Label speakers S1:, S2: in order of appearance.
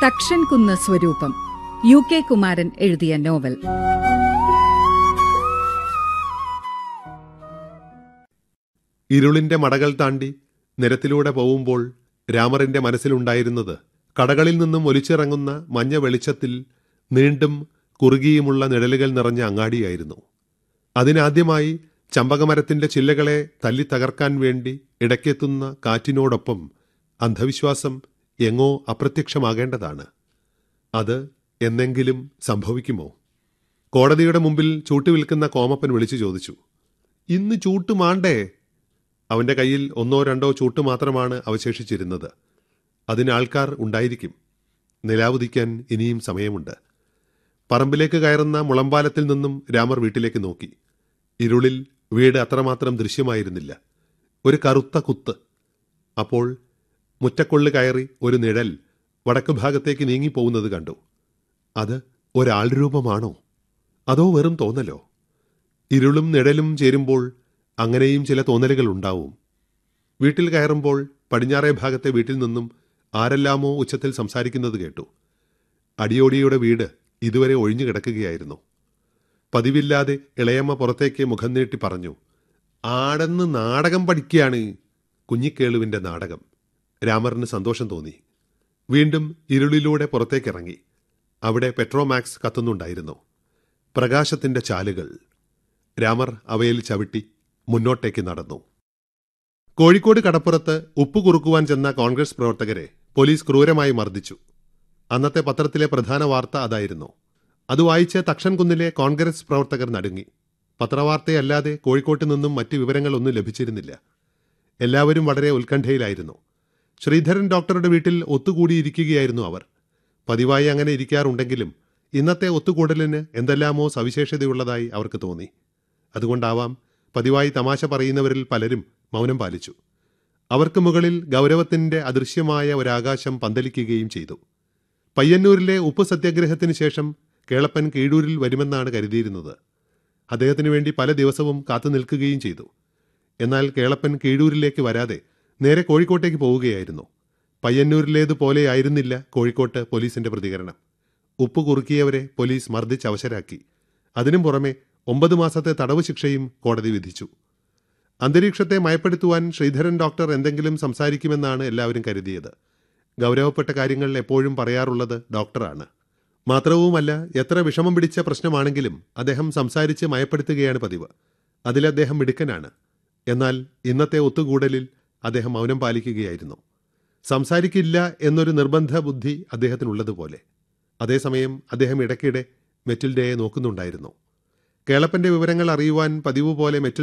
S1: തക്ഷൻ കുന്ന് സ്വരൂപം U K Kumaran എഴുതിയ നോവൽ
S2: ഇരുളിന്റെ മടകൾ താണ്ടി നിരത്തിലൂടെ പോവുമ്പോൾ രാമറിന്റെ മനസ്സിലുണ്ടായിരുന്നത് കടകളിൽ നിന്നും ഒലിച്ചിറങ്ങുന്ന മഞ്ഞ വെളിച്ചത്തിൽ നീണ്ടും കുറുകിയുമുള്ള നിഴലുകൾ നിറഞ്ഞ അങ്ങാടിയായിരുന്നു അതിനാദ്യമായി ചമ്പകമരത്തിന്റെ ചില്ലകളെ തല്ലി തകർക്കാൻ വേണ്ടി ഇടയ്ക്കെത്തുന്ന കാറ്റിനോടൊപ്പം അന്ധവിശ്വാസം എങ്ങോ അപ്രത്യക്ഷമാകേണ്ടതാണ് അത് എന്നെങ്കിലും സംഭവിക്കുമോ കോടതിയുടെ മുമ്പിൽ ചൂട്ടുവിൽക്കുന്ന കോമപ്പൻ വിളിച്ചു ചോദിച്ചു ഇന്ന് ചൂട്ട് മാണ്ടേ അവന്റെ കയ്യിൽ ഒന്നോ രണ്ടോ ചൂട്ട് മാത്രമാണ് അവശേഷിച്ചിരുന്നത് അതിന് ആൾക്കാർ ഉണ്ടായിരിക്കും നിലാവുദിക്കാൻ ഇനിയും സമയമുണ്ട് പറമ്പിലേക്ക് കയറുന്ന മുളമ്പാലത്തിൽ നിന്നും രാമർ വീട്ടിലേക്ക് നോക്കി ഇരുളിൽ വീട് അത്രമാത്രം ദൃശ്യമായിരുന്നില്ല ഒരു കറുത്ത കുത്ത് അപ്പോൾ മുറ്റക്കൊള്ളു കയറി ഒരു നിഴൽ വടക്കു ഭാഗത്തേക്ക് നീങ്ങിപ്പോകുന്നത് കണ്ടു അത് ഒരാൾ രൂപമാണോ അതോ വെറും തോന്നലോ ഇരുളും നിഴലും ചേരുമ്പോൾ അങ്ങനെയും ചില തോന്നലുകൾ ഉണ്ടാവും വീട്ടിൽ കയറുമ്പോൾ പടിഞ്ഞാറേ ഭാഗത്തെ വീട്ടിൽ നിന്നും ആരെല്ലാമോ ഉച്ചത്തിൽ സംസാരിക്കുന്നത് കേട്ടു അടിയോടിയുടെ വീട് ഇതുവരെ ഒഴിഞ്ഞു കിടക്കുകയായിരുന്നു പതിവില്ലാതെ ഇളയമ്മ പുറത്തേക്ക് മുഖം നീട്ടി പറഞ്ഞു ആടെന്ന് നാടകം പഠിക്കുകയാണ് കുഞ്ഞിക്കേളുവിന്റെ നാടകം രാമറിന് സന്തോഷം തോന്നി വീണ്ടും ഇരുളിലൂടെ പുറത്തേക്കിറങ്ങി അവിടെ പെട്രോമാക്സ് കത്തുന്നുണ്ടായിരുന്നു പ്രകാശത്തിന്റെ ചാലുകൾ രാമർ അവയിൽ ചവിട്ടി മുന്നോട്ടേക്ക് നടന്നു കോഴിക്കോട് കടപ്പുറത്ത് ഉപ്പ് കുറുക്കുവാൻ ചെന്ന കോൺഗ്രസ് പ്രവർത്തകരെ പോലീസ് ക്രൂരമായി മർദ്ദിച്ചു അന്നത്തെ പത്രത്തിലെ പ്രധാന വാർത്ത അതായിരുന്നു അത് വായിച്ച് തക്ഷൻകുന്നിലെ കോൺഗ്രസ് പ്രവർത്തകർ നടുങ്ങി പത്രവാർത്തയല്ലാതെ കോഴിക്കോട്ട് നിന്നും മറ്റ് വിവരങ്ങളൊന്നും ലഭിച്ചിരുന്നില്ല എല്ലാവരും വളരെ ഉത്കണ്ഠയിലായിരുന്നു ശ്രീധരൻ ഡോക്ടറുടെ വീട്ടിൽ ഒത്തുകൂടിയിരിക്കുകയായിരുന്നു അവർ പതിവായി അങ്ങനെ ഇരിക്കാറുണ്ടെങ്കിലും ഇന്നത്തെ ഒത്തുകൂടലിന് എന്തെല്ലാമോ സവിശേഷതയുള്ളതായി അവർക്ക് തോന്നി അതുകൊണ്ടാവാം പതിവായി തമാശ പറയുന്നവരിൽ പലരും മൗനം പാലിച്ചു അവർക്ക് മുകളിൽ ഗൗരവത്തിന്റെ അദൃശ്യമായ ഒരാകാശം പന്തലിക്കുകയും ചെയ്തു പയ്യന്നൂരിലെ ഉപ്പ് സത്യാഗ്രഹത്തിന് ശേഷം കേളപ്പൻ കീഴൂരിൽ വരുമെന്നാണ് കരുതിയിരുന്നത് അദ്ദേഹത്തിനു വേണ്ടി പല ദിവസവും കാത്തു നിൽക്കുകയും ചെയ്തു എന്നാൽ കേളപ്പൻ കീഴൂരിലേക്ക് വരാതെ നേരെ കോഴിക്കോട്ടേക്ക് പോവുകയായിരുന്നു പയ്യന്നൂരിലേതുപോലെയായിരുന്നില്ല കോഴിക്കോട്ട് പോലീസിന്റെ പ്രതികരണം ഉപ്പ് കുറുക്കിയവരെ പോലീസ് മർദ്ദിച്ച് അവശരാക്കി അതിനും പുറമെ ഒമ്പത് മാസത്തെ തടവ് ശിക്ഷയും കോടതി വിധിച്ചു അന്തരീക്ഷത്തെ മയപ്പെടുത്തുവാൻ ശ്രീധരൻ ഡോക്ടർ എന്തെങ്കിലും സംസാരിക്കുമെന്നാണ് എല്ലാവരും കരുതിയത് ഗൗരവപ്പെട്ട കാര്യങ്ങൾ എപ്പോഴും പറയാറുള്ളത് ഡോക്ടറാണ് മാത്രവുമല്ല എത്ര വിഷമം പിടിച്ച പ്രശ്നമാണെങ്കിലും അദ്ദേഹം സംസാരിച്ച് മയപ്പെടുത്തുകയാണ് പതിവ് അതിൽ അദ്ദേഹം മിടുക്കനാണ് എന്നാൽ ഇന്നത്തെ ഒത്തുകൂടലിൽ അദ്ദേഹം മൗനം പാലിക്കുകയായിരുന്നു സംസാരിക്കില്ല എന്നൊരു നിർബന്ധ ബുദ്ധി അദ്ദേഹത്തിനുള്ളതുപോലെ അതേസമയം അദ്ദേഹം ഇടയ്ക്കിടെ മെറ്റിൽഡയെ നോക്കുന്നുണ്ടായിരുന്നു കേളപ്പന്റെ വിവരങ്ങൾ അറിയുവാൻ പതിവ് പോലെ മെറ്റിൽ